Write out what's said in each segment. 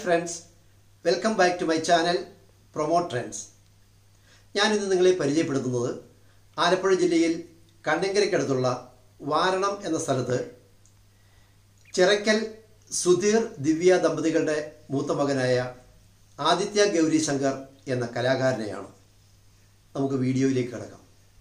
Friends welcome back to my channel promote trends ഞാനിന്ന് നിങ്ങളെ പരിചയപ്പെടുത്തുന്നത് ആലപ്പുഴ ജില്ലയിൽ കണ്ണങ്കരയ്ക്കടുത്തുള്ള വാരണം എന്ന സ്ഥലത്ത് ചിറക്കൽ സുധീർ ദിവ്യ ദമ്പതികളുടെ മൂത്ത മകനായ ആദിത്യ ഗൗരി ശങ്കർ എന്ന കലാകാരനെയാണ് നമുക്ക് വീഡിയോയിലേക്ക് കിടക്കാം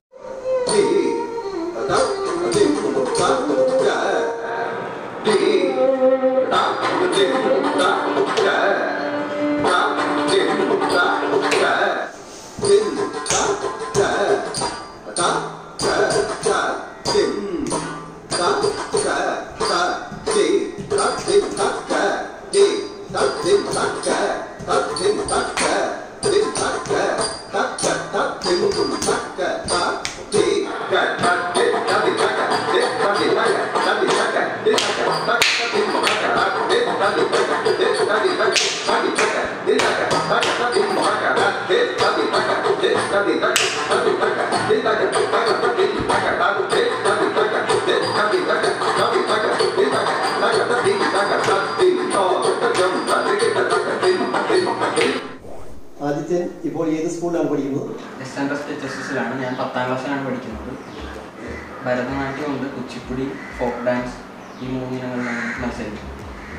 ആദിത്യൻ ഇപ്പോൾ ഏത് സ്കൂളിലാണ് പഠിക്കുന്നത് S N S H S എസിലാണ് ഞാൻ പത്താം ക്ലാസ്സിലാണ് പഠിക്കുന്നത് ഭരതനാട്യമുണ്ട് കുച്ചിപ്പുടി ഫോക്ക് ഡാൻസ് ഈ മൂന്നിനങ്ങളിലാണ് മത്സരിക്കുന്നത്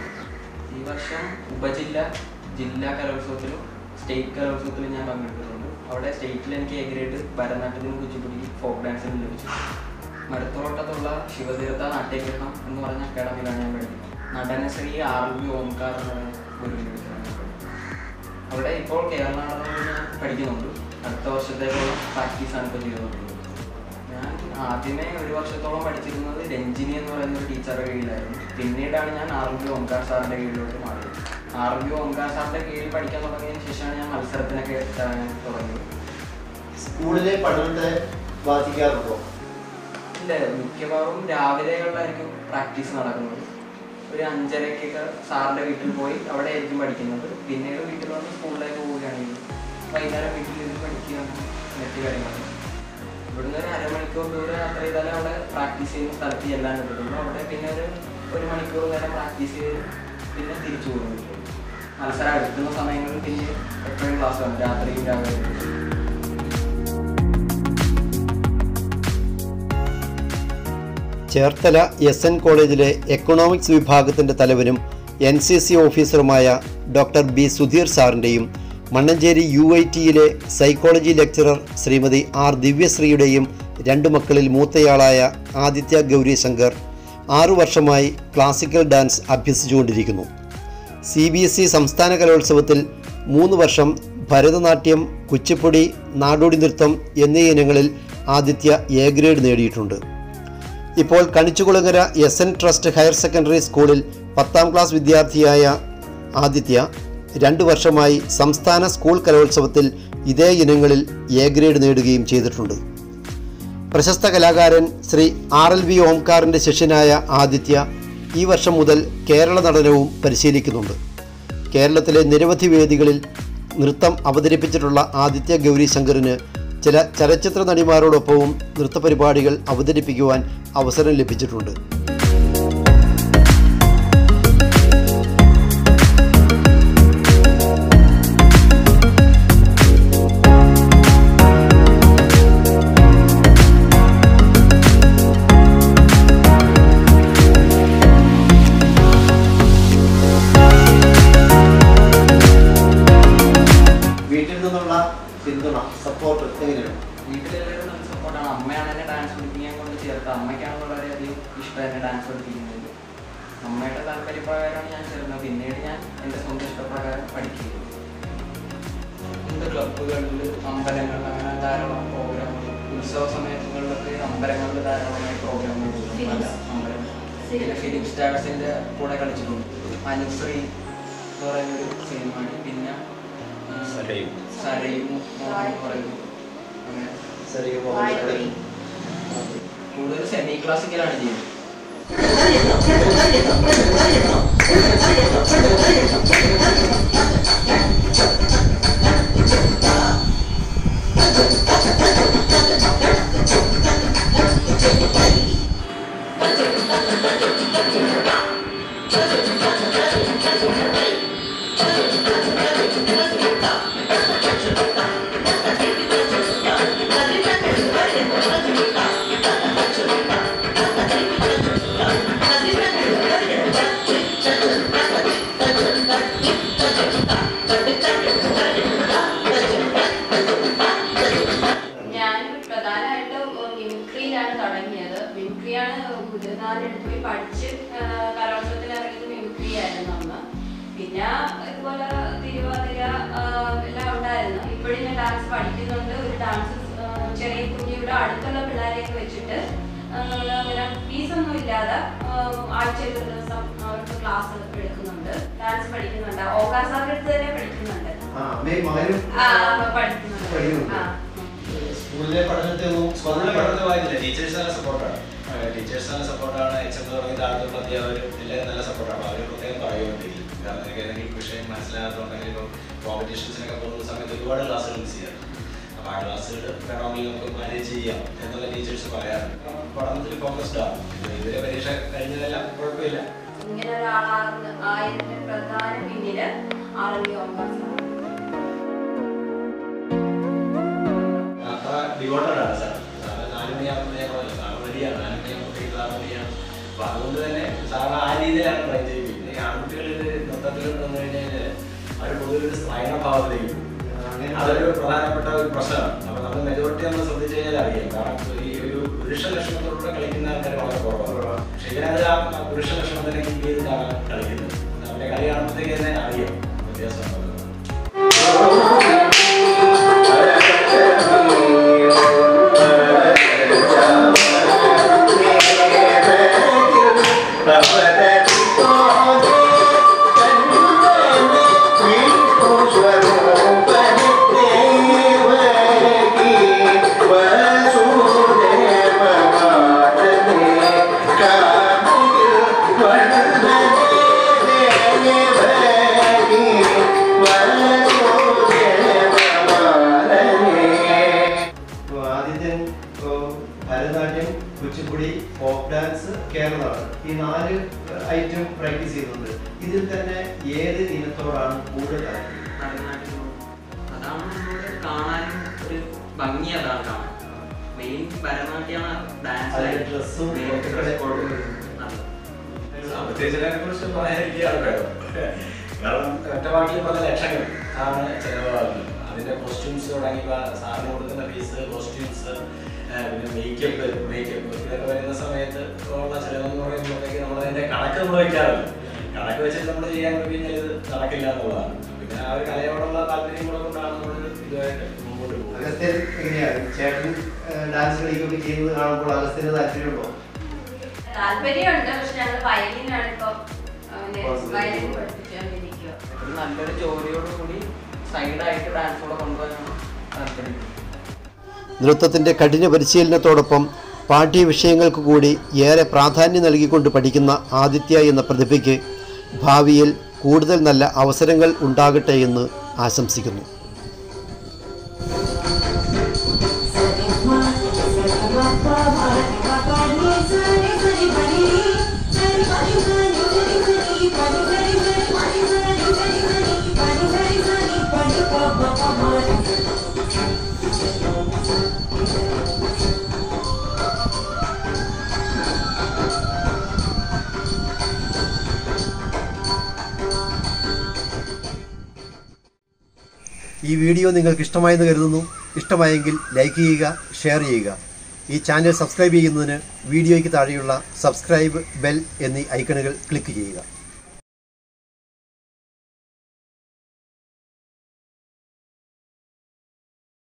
ഈ വർഷം ഉപജില്ല ജില്ലാ കലോത്സവത്തിലും സ്റ്റേറ്റ് കലോത്സവത്തിലും ഞാൻ പങ്കെടുത്തിട്ടുണ്ട് അവിടെ സ്റ്റേറ്റിൽ എനിക്ക് എ ഗ്രേഡ് ഭരതനാട്യത്തിനും കുച്ചിപ്പുടിക്കും ഫോക്ക് ഡാൻസിനും ലഭിച്ചു മരുത്തോട്ടത്തുള്ള ശിവതീർത്ഥ നാട്യഗ്രഹം എന്ന് പറഞ്ഞ അക്കാഡമിയിലാണ് ഞാൻ പഠിക്കുന്നത് നടനശ്രീ ആർ ബി ഓംകാർ എന്ന ഗുരുവിൻ്റെ അടുത്താണ് ഞാൻ പഠിക്കുന്നത് അവിടെ ഇപ്പോൾ കേരള നടനം ഞാൻ പഠിക്കുന്നുണ്ട് അടുത്ത വർഷത്തേക്കുള്ള പ്രാക്ടീസാണ് ഇപ്പോൾ ചെയ്തുകൊണ്ടിരിക്കുന്നത് ഞാൻ ആദ്യമേ ഒരു വർഷത്തോളം പഠിച്ചിരുന്നത് രഞ്ജിനി എന്ന് പറയുന്ന ഒരു ടീച്ചറുടെ കീഴിലായിരുന്നു പിന്നീടാണ് ഞാൻ ആർ ബി ഓംകാർ സാറിൻ്റെ കീഴിലോട്ട് മാറിയത് ആർ ബി ഓംകാർ സാറിൻ്റെ കീഴിൽ പഠിക്കാൻ തുടങ്ങിയതിന് ശേഷമാണ് ഞാൻ മത്സരത്തിനൊക്കെ ഇറങ്ങാൻ തുടങ്ങിയത് സ്കൂളിലെ പഠനത്തെ ബാധിക്കാറുണ്ടോ ഇല്ല മിക്കവാറും രാവിലെകളിലായിരിക്കും പ്രാക്ടീസ് നടക്കുന്നത് ഒരു അഞ്ചരക്കൊക്കെ സാറിൻ്റെ വീട്ടിൽ പോയി അവിടെ ആയിരിക്കും പഠിക്കുന്നത് പിന്നീട് വീട്ടിൽ വന്ന് സ്കൂളിലേക്ക് പോവുകയാണെങ്കിൽ വൈകുന്നേരം വീട്ടിൽ ഇരുന്ന് പഠിക്കുകയാണ് മറ്റു കാര്യങ്ങൾ ഇവിടുന്ന് ഒരു അരമണിക്കൂർ ദൂരം യാത്ര ചെയ്താലേ അവിടെ പ്രാക്ടീസ് ചെയ്യുന്ന സ്ഥലത്ത് ചെല്ലാൻ പറ്റുള്ളൂ അവിടെ പിന്നെ ഒരു ഒരു മണിക്കൂർ നേരം പ്രാക്ടീസ് ചെയ്ത് പിന്നെ തിരിച്ചു പോകുന്നു മത്സരം എടുക്കുന്ന സമയങ്ങളിൽ പിന്നെ എപ്പോഴും ക്ലാസ് വേണം രാത്രിയും രാവിലെ ചേർത്തല എസ് എൻ കോളേജിലെ എക്കണോമിക്സ് വിഭാഗത്തിൻ്റെ തലവനും എൻ സി സി ഓഫീസറുമായ ഡോക്ടർ ബി സുധീർ സാറിൻ്റെയും മണ്ണഞ്ചേരി യു ഐ ടിയിലെ സൈക്കോളജി ലെക്ചറർ ശ്രീമതി ആർ ദിവ്യശ്രീയുടെയും രണ്ടു മക്കളിൽ മൂത്തയാളായ ആദിത്യ ഗൗരി ശങ്കർ ആറു വർഷമായി ക്ലാസിക്കൽ ഡാൻസ് അഭ്യസിച്ചുകൊണ്ടിരിക്കുന്നു സി ബി എസ് ഇ സംസ്ഥാന കലോത്സവത്തിൽ മൂന്ന് വർഷം ഭരതനാട്യം കുച്ചിപ്പുടി നാടോടി നൃത്തം എന്നീ ഇനങ്ങളിൽ ആദിത്യ എ ഗ്രേഡ് നേടിയിട്ടുണ്ട് ഇപ്പോൾ Kanichukulangara S N trust higher secondary സ്കൂളിൽ പത്താം ക്ലാസ് വിദ്യാർത്ഥിയായ ആദിത്യ രണ്ടു വർഷമായി സംസ്ഥാന സ്കൂൾ കലോത്സവത്തിൽ ഇതേ ഇനങ്ങളിൽ എ ഗ്രേഡ് നേടുകയും ചെയ്തിട്ടുണ്ട് പ്രശസ്ത കലാകാരൻ ശ്രീ ആർ എൽ വി ഓംകാറിൻ്റെ ശിഷ്യനായ ആദിത്യ ഈ വർഷം മുതൽ കേരള നടനവും പരിശീലിക്കുന്നുണ്ട് കേരളത്തിലെ നിരവധി വേദികളിൽ നൃത്തം അവതരിപ്പിച്ചിട്ടുള്ള ആദിത്യ ഗൗരി ശങ്കറിന് ചില ചലച്ചിത്ര നടിമാരോടൊപ്പവും നൃത്തപരിപാടികൾ അവതരിപ്പിക്കുവാൻ അവസരം ലഭിച്ചിട്ടുണ്ട് വീട്ടിൽ നിന്നുള്ള പിന്തുണ സപ്പോർട്ട് എങ്ങനെയാണ് വീട്ടിലെല്ലാവരും നല്ല സപ്പോർട്ടാണ് അമ്മയാണ് എന്നെ ഡാൻസ് പഠിപ്പിക്കാൻ കൊണ്ട് ചേർത്തത് അമ്മയ്ക്കാണ് വളരെയധികം ഇഷ്ടം എന്നെ ഡാൻസ് പഠിപ്പിക്കുന്നത് അമ്മയുടെ താല്പര്യപ്രകാരമാണ് ഞാൻ ചേർന്നത് പിന്നീട് ഞാൻ എൻ്റെ സ്വന്തം ഇഷ്ടപ്രകാരം പഠിക്കുന്നത് ഇന്ന് ക്ലബ്ബുകളിൽ അമ്പലങ്ങളിൽ അങ്ങനെ ധാരാളം പ്രോഗ്രാമുകൾ ഉത്സവ സമയങ്ങളിലൊക്കെ അമ്പലങ്ങളിൽ ധാരാളമായി പ്രോഗ്രാമുകൾ പല അമ്പലം പിന്നെ ഫിലിം സ്റ്റാർസിൻ്റെ കൂടെ കളിച്ചിട്ടുണ്ട് അനുശ്രീ എന്ന് പറയുന്നൊരു സിനിമയാണ് പിന്നെ ഉം, സരയു. സരയു മോഹൻ എന്ന് പറയുന്നു അങ്ങനെ കൂടുതൽ സെമി ക്ലാസിക്കലാണ് ചെയ്യുന്നത് Thank പുതിയ നാലെടുത്ത് പോയി പഠിച്ച് ആ, കലോത്സവത്തിൽ ഇറങ്ങിയത് മിമിക്രി ആയിരുന്നു അന്ന് പിന്നെ ഇതുപോലെ തിരുവാതിര ആ, എല്ലാം ഉണ്ടായിരുന്നു ഇപ്പോഴും ഞാൻ ഡാൻസ് പഠിക്കുന്നുണ്ട് ഒരു ഡാൻസ് ആ, ചെറിയ കുഞ്ഞിവിടെ അടുത്തുള്ള പിള്ളേരെയൊക്കെ വെച്ചിട്ട് ആ, നമ്മള് അങ്ങനെ ഫീസൊന്നും ഇല്ലാതെ ആഴ്ചയിൽ ഒരു ദിവസം അവർക്ക് ക്ലാസ് എടുക്കുന്നുണ്ട് ഡാൻസ് പഠിക്കുന്നുണ്ട് ഓകാർ സാറിന്റെ അടുത്ത് തന്നെ പഠിക്കുന്നുണ്ട് ആ അമ്മയും മകനും ആ പഠിക്കുന്നുണ്ട് പഠിക്കുന്നുണ്ട്. ആ സ്കൂളിലെ പഠനത്തെ ഒന്നും സ്കൂളിലെ പഠനത്തെ വായിച്ചില്ല ടീച്ചേഴ്സ് നല്ല സപ്പോർട്ടാണ് ടീച്ചേഴ്സ് നല്ല സപ്പോർട്ടാണ് എച്ച് എം തുടങ്ങി താഴത്തുള്ള അധ്യാപകരും എല്ലാവരും നല്ല സപ്പോർട്ടാണ് അവർ പ്രത്യേകം പറയുമെന്നില്ല കാരണം എനിക്ക് ഏതെങ്കിലും വിഷയം മനസ്സിലാകാത്തുണ്ടെങ്കിൽ ഇപ്പോൾ കോമ്പറ്റീഷൻസിനൊക്കെ പോകുന്ന സമയത്ത് ഒരുപാട് ക്ലാസ്സുകൾ മിസ് ചെയ്യാറ് അപ്പോൾ ആ ക്ലാസ്സുകൾ വേണമെങ്കിൽ നമുക്ക് മാനേജ് ചെയ്യാം എന്നുള്ള ടീച്ചേഴ്സ് പറയാറുണ്ട് പഠനത്തിൽ ഫോക്കസ്ഡ് ആണ് ഇവരെ പരീക്ഷ കഴിഞ്ഞതെല്ലാം കുഴപ്പമില്ല ഇങ്ങനെ ഒരാളാകുന്ന ആയതിന്റെ പ്രധാന പിന്നില് ആളുകൾ ഓകാർ സാറാണ് അത്ര ഡിവോട്ടഡ് ആണ് സാർ സാറ് നാല് മണിയാകുമ്പോൾ ഞാൻ പറഞ്ഞില്ല സാറ് റെഡിയാണ് നാല് മണിയാകുമ്പോഴത്തേക്ക് സാർ റെഡിയാണ് അപ്പൊ അതുകൊണ്ട് തന്നെ സാറ് ആ രീതിയിലാണ് ട്രൈ ചെയ്യിപ്പിക്കുന്നത് ഈ ആൺകുട്ടികൾ ഇത് നൃത്തത്തിൽ വന്നു കഴിഞ്ഞാൽ അവർ പൊതുവെ ഒരു സ്ത്രൈണഭാവത്തിലേക്ക് പോകും. അതൊരു പ്രധാനപ്പെട്ട ഒരു പ്രശ്നമാണ് അപ്പൊ നമ്മൾ മെജോറിറ്റി നമ്മൾ ശ്രദ്ധിച്ചു കഴിഞ്ഞാൽ അറിയാം കാരണം ഈ ഒരു പുരുഷ ലക്ഷണത്തോടെ കളിക്കുന്ന ആൾക്കാർ വളരെ കുറവാണ് പക്ഷെ ഇതിനകത്ത് ആ പുരുഷ ലക്ഷണം തന്നെ കീപ്പ് ചെയ്തിട്ടാണ് കളിക്കുന്നത് അവരുടെ കളി കാണുമ്പോഴത്തേക്ക് തന്നെ അറിയാം വ്യത്യാസം ഉണ്ടെന്ന്. ആദ്യത്തെ ഭരതനാട്യം കുച്ചിപ്പുടി ഫോക്ക് ഡാൻസ് കേരളമാണ് ഈ നാല് ഐറ്റം പ്രാക്ടീസ് ചെയ്യുന്നുണ്ട് ഇതിൽ തന്നെ ഏത് ഇനത്തോടാണ് കൂടുതൽ താല്പര്യം ഭരതനാട്യം അതാണ് നമ്മള് കാണാനും ഒരു ഭംഗി അതാണ് കാണാൻ മെയിൻ ഭരതനാട്യമാണ് അതിന്റെ ഡാൻസ് ഡ്രസ്സും സാമ്പത്തികത്തിനെ കുറിച്ച് പറയാനിരിക്കുകയാണ് വേണം കാരണം ഒറ്റ വാക്കിൽ പറഞ്ഞ ലക്ഷങ്ങൾ ആണ് ചെലവാകുന്നത് അതിന്റെ കോസ്റ്റ്യൂംസ് തുടങ്ങിയപ്പോൾ സാറിന് കൊടുക്കുന്ന ഫീസ് കോസ്റ്റ്യൂംസ് പിന്നെ മേക്കപ്പ് മേക്കപ്പ് ഇതൊക്കെ വരുന്ന സമയത്ത് ഉള്ള ചിലവെന്ന് പറയുമ്പോഴത്തേക്ക് നമ്മൾ അതിന്റെ കണക്ക് നമ്മൾ വെക്കാറില്ല കണക്ക് വെച്ചിട്ട് നമ്മൾ ചെയ്യാൻ പോയി കഴിഞ്ഞാൽ ഇത് നടക്കില്ല എന്നുള്ളതാണ് പിന്നെ ആ ഒരു കലയോടുള്ള താല്പര്യം കൂടെ കൊണ്ടാണ് നമ്മൾ ഇതുമായിട്ട് മുമ്പോട്ട് പോകുന്നത് അഗസ്ത്യൻ എങ്ങനെയാണ് ചേട്ടൻ ഡാൻസ് കളിക്കുകയൊക്കെ ചെയ്യുന്നത് കാണുമ്പോൾ അഗസ്ത്യന് താല്പര്യമുണ്ടോ താല്പര്യമുണ്ട് പക്ഷെ ഞങ്ങൾ വയലിനാണ് ഇപ്പൊ Concentrate വയലിൻ ചെയ്യുന്നത്. പഠിപ്പിച്ചുകൊണ്ടിരിക്കുക ഒരു നല്ലൊരു ജോലിയോട് കൂടി സൈഡായിട്ട് ഡാൻസ് കൂടെ കൊണ്ടുപോകാനാണ് താല്പര്യം നൃത്തത്തിൻ്റെ കഠിന പരിശീലനത്തോടൊപ്പം പാഠ്യ വിഷയങ്ങൾക്ക് കൂടി ഏറെ പ്രാധാന്യം നൽകിക്കൊണ്ട് പഠിക്കുന്ന ആദിത്യ എന്ന പ്രതിഭയ്ക്ക് ഭാവിയിൽ കൂടുതൽ നല്ല അവസരങ്ങൾ ഉണ്ടാകട്ടെ എന്ന് ആശംസിക്കുന്നു ഈ വീഡിയോ നിങ്ങൾക്ക് ഇഷ്ടമായെന്ന് കരുതുന്നു ഇഷ്ടമായെങ്കിൽ ലൈക്ക് ചെയ്യുക ഷെയർ ചെയ്യുക ഈ ചാനൽ സബ്സ്ക്രൈബ് ചെയ്യുന്നതിന് വീഡിയോയ്ക്ക് താഴെയുള്ള സബ്സ്ക്രൈബ് ബെൽ എന്നീ ഐക്കണുകൾ ക്ലിക്ക് ചെയ്യുക